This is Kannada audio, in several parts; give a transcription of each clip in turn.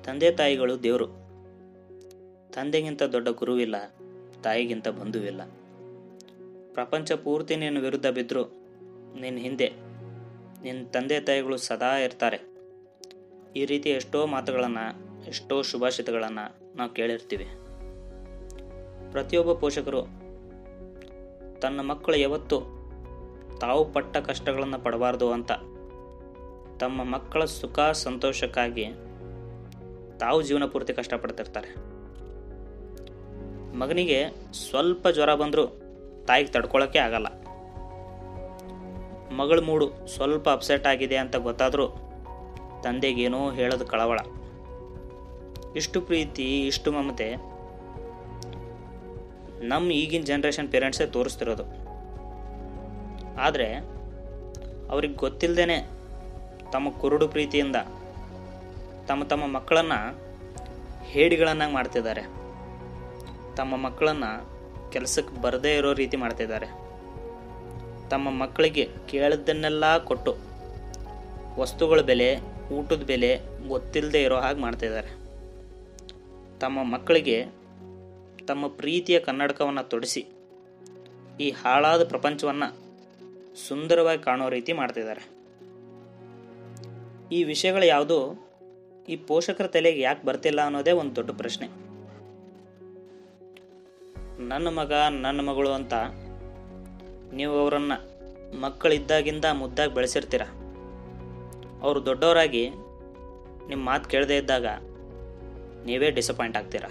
ತಂದೆ ತಾಯಿಗಳು ದೇವರು ತಂದೆಗಿಂತ ದೊಡ್ಡ ಗುರುವಿಲ್ಲ ತಾಯಿಗಿಂತ ಬಂಧುವಿಲ್ಲ ಪ್ರಪಂಚ ಪೂರ್ತಿ ನಿನ್ನ ವಿರುದ್ಧ ಬಿದ್ದರೂ ನಿನ್ನ ಹಿಂದೆ ನಿನ್ನ ತಂದೆ ತಾಯಿಗಳು ಸದಾ ಇರ್ತಾರೆ ಈ ರೀತಿ ಎಷ್ಟೋ ಮಾತುಗಳನ್ನು ಎಷ್ಟೋ ಶುಭಾಷಿತಗಳನ್ನು ನಾವು ಕೇಳಿರ್ತೀವಿ ಪ್ರತಿಯೊಬ್ಬ ಪೋಷಕರು ತನ್ನ ಮಕ್ಕಳು ಯಾವತ್ತು ತಾವು ಪಟ್ಟ ಕಷ್ಟಗಳನ್ನು ಪಡಬಾರ್ದು ಅಂತ ತಮ್ಮ ಮಕ್ಕಳ ಸುಖ ಸಂತೋಷಕ್ಕಾಗಿ ತಾವು ಜೀವನ ಪೂರ್ತಿ ಕಷ್ಟಪಡ್ತಿರ್ತಾರೆ ಮಗನಿಗೆ ಸ್ವಲ್ಪ ಜ್ವರ ಬಂದರೂ ತಾಯಿಗೆ ತಡ್ಕೊಳ್ಳೋಕ್ಕೆ ಆಗಲ್ಲ ಮಗಳ ಮೂಡು ಸ್ವಲ್ಪ ಅಪ್ಸೆಟ್ ಆಗಿದೆ ಅಂತ ಗೊತ್ತಾದರೂ ತಂದೆಗೇನೋ ಹೇಳೋದು ಕಳವಳ ಇಷ್ಟು ಪ್ರೀತಿ ಇಷ್ಟು ಮಮತೆ ನಮ್ಮ ಈಗಿನ ಜನ್ರೇಷನ್ ಪೇರೆಂಟ್ಸೇ ತೋರಿಸ್ತಿರೋದು ಆದರೆ ಅವ್ರಿಗೆ ಗೊತ್ತಿಲ್ಲದೇನೆ ತಮ್ಮ ಕುರುಡು ಪ್ರೀತಿಯಿಂದ ತಮ್ಮ ತಮ್ಮ ಮಕ್ಕಳನ್ನು ಹೇಡಿಗಳನ್ನಾಗಿ ಮಾಡ್ತಿದ್ದಾರೆ ತಮ್ಮ ಮಕ್ಕಳನ್ನು ಕೆಲಸಕ್ಕೆ ಬರದೇ ಇರೋ ರೀತಿ ಮಾಡ್ತಿದ್ದಾರೆ ತಮ್ಮ ಮಕ್ಕಳಿಗೆ ಕೇಳಿದ್ದನ್ನೆಲ್ಲ ಕೊಟ್ಟು ವಸ್ತುಗಳ ಬೆಲೆ ಊಟದ ಬೆಲೆ ಗೊತ್ತಿಲ್ಲದೆ ಇರೋ ಹಾಗೆ ಮಾಡ್ತಿದ್ದಾರೆ ತಮ್ಮ ಮಕ್ಕಳಿಗೆ ತಮ್ಮ ಪ್ರೀತಿಯ ಕನ್ನಡಕವನ್ನು ತೊಡಿಸಿ ಈ ಹಾಳಾದ ಪ್ರಪಂಚವನ್ನು ಸುಂದರವಾಗಿ ಕಾಣೋ ರೀತಿ ಮಾಡ್ತಿದ್ದಾರೆ ಈ ವಿಷಯಗಳು ಯಾವುದೂ ಈ ಪೋಷಕರ ತಲೆಗೆ ಯಾಕೆ ಬರ್ತಿಲ್ಲ ಅನ್ನೋದೇ ಒಂದು ದೊಡ್ಡ ಪ್ರಶ್ನೆ ನನ್ನ ಮಗ ನನ್ನ ಮಗಳು ಅಂತ ನೀವು ಅವರನ್ನು ಮಕ್ಕಳಿದ್ದಾಗಿಂದ ಮುದ್ದಾಗಿ ಬೆಳೆಸಿರ್ತೀರ ಅವರು ದೊಡ್ಡವರಾಗಿ ನಿಮ್ಮ ಮಾತು ಕೇಳದೇ ಇದ್ದಾಗ ನೀವೇ ಡಿಸಪಾಯಿಂಟ್ ಆಗ್ತೀರ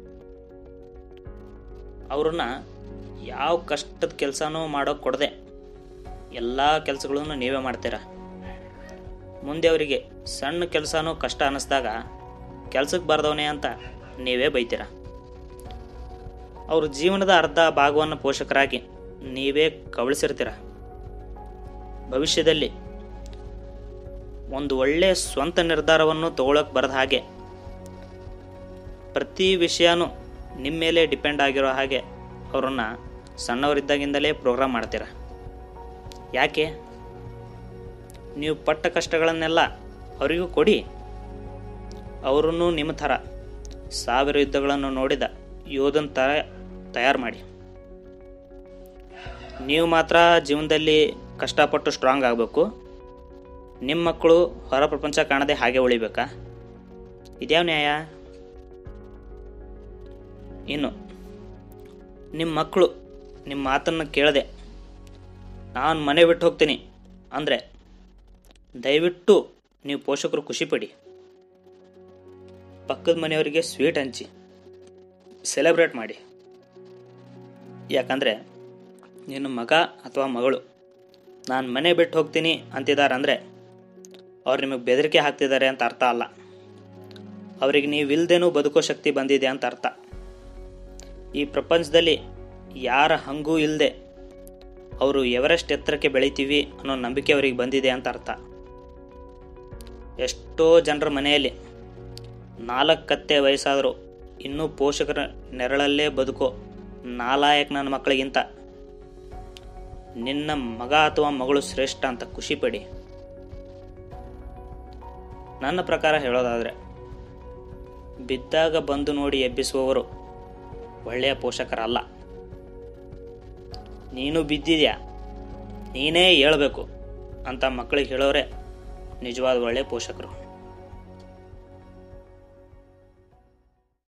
ಅವ್ರನ್ನ ಯಾವ ಕಷ್ಟದ ಕೆಲಸನೂ ಮಾಡೋಕೆ ಕೊಡದೆ ಎಲ್ಲ ಕೆಲಸಗಳನ್ನು ನೀವೇ ಮಾಡ್ತೀರ ಮುಂದೆ ಅವರಿಗೆ ಸಣ್ಣ ಕೆಲಸನೂ ಕಷ್ಟ ಅನ್ನಿಸ್ದಾಗ ಕೆಲ್ಸಕ್ಕೆ ಬರ್ದವನೇ ಅಂತ ನೀವೇ ಬೈತೀರ ಅವ್ರ ಜೀವನದ ಅರ್ಧ ಭಾಗವನ್ನು ಪೋಷಕರಾಗಿ ನೀವೇ ಕವಳಿಸಿರ್ತೀರ ಭವಿಷ್ಯದಲ್ಲಿ ಒಂದು ಒಳ್ಳೆಯ ಸ್ವಂತ ನಿರ್ಧಾರವನ್ನು ತಗೊಳಕ್ಕೆ ಬರದ ಹಾಗೆ ಪ್ರತಿ ವಿಷಯನೂ ನಿಮ್ಮ ಮೇಲೆ ಡಿಪೆಂಡ್ ಆಗಿರೋ ಹಾಗೆ ಅವರನ್ನು ಸಣ್ಣವರಿದ್ದಾಗಿಂದಲೇ ಪ್ರೋಗ್ರಾಮ್ ಮಾಡ್ತೀರ ಯಾಕೆ ನೀವು ಪಟ್ಟ ಕಷ್ಟಗಳನ್ನೆಲ್ಲ ಅವರಿಗೂ ಕೊಡಿ ಅವರನ್ನು ನಿಮ್ಮ ಥರ ಸಾವಿರ ಯುದ್ಧಗಳನ್ನು ನೋಡಿದ ಯೋಧನ ಥರ ತಯಾರು ಮಾಡಿ ನೀವು ಮಾತ್ರ ಜೀವನದಲ್ಲಿ ಕಷ್ಟಪಟ್ಟು ಸ್ಟ್ರಾಂಗ್ ಆಗಬೇಕು ನಿಮ್ಮ ಮಕ್ಕಳು ಹೊರ ಪ್ರಪಂಚ ಕಾಣದೆ ಹಾಗೆ ಉಳಿಬೇಕಾ ಇದ್ಯಾವ ನ್ಯಾಯ ಇನ್ನು ನಿಮ್ಮ ಮಕ್ಕಳು ನಿಮ್ಮ ಮಾತನ್ನು ಕೇಳದೆ ನಾನು ಮನೆ ಬಿಟ್ಟು ಹೋಗ್ತೀನಿ ಅಂದರೆ ದಯವಿಟ್ಟು ನೀವು ಪೋಷಕರು ಖುಷಿಪಡಿ ಪಕ್ಕದ ಮನೆಯವರಿಗೆ ಸ್ವೀಟ್ ಹಂಚಿ ಸೆಲೆಬ್ರೇಟ್ ಮಾಡಿ ಯಾಕಂದರೆ ನಿನ್ನ ಮಗ ಅಥವಾ ಮಗಳು ನಾನು ಮನೆ ಬಿಟ್ಟು ಹೋಗ್ತೀನಿ ಅಂತಿದ್ದಾರೆ ಅಂದರೆ ಅವ್ರು ನಿಮಗೆ ಬೆದರಿಕೆ ಹಾಕ್ತಿದ್ದಾರೆ ಅಂತ ಅರ್ಥ ಅಲ್ಲ ಅವರಿಗೆ ನೀವಿಲ್ದೇನೂ ಬದುಕೋ ಶಕ್ತಿ ಬಂದಿದೆ ಅಂತ ಅರ್ಥ ಈ ಪ್ರಪಂಚದಲ್ಲಿ ಯಾರ ಹಂಗೂ ಇಲ್ಲದೆ ಅವರು ಎವರೆಸ್ಟ್ ಎತ್ತರಕ್ಕೆ ಬೆಳಿತೀವಿ ಅನ್ನೋ ನಂಬಿಕೆ ಅವರಿಗೆ ಬಂದಿದೆ ಅಂತ ಅರ್ಥ ಎಷ್ಟೋ ಜನರ ಮನೆಯಲ್ಲಿ ನಾಲ್ಕು ಕತ್ತೆ ವಯಸ್ಸಾದರೂ ಇನ್ನೂ ಪೋಷಕರ ನೆರಳಲ್ಲೇ ಬದುಕೋ ನಾಲಾಯಕ್ ನನ್ನ ಮಕ್ಕಳಿಗಿಂತ ನಿನ್ನ ಮಗ ಅಥವಾ ಮಗಳು ಶ್ರೇಷ್ಠ ಅಂತ ಖುಷಿಪಡಿ ನನ್ನ ಪ್ರಕಾರ ಹೇಳೋದಾದರೆ ಬಿದ್ದಾಗ ಬಂದು ನೋಡಿ ಎಬ್ಬಿಸುವವರು ಒಳ್ಳೆಯ ಪೋಷಕರಲ್ಲ ನೀನು ಬಿದ್ದಿದ್ಯಾ ನೀನೇ ಹೇಳ್ಬೇಕು ಅಂತ ಮಕ್ಕಳಿಗೆ ಹೇಳೋರೆ ನಿಜವಾದ ಒಳ್ಳೆಯ ಪೋಷಕರು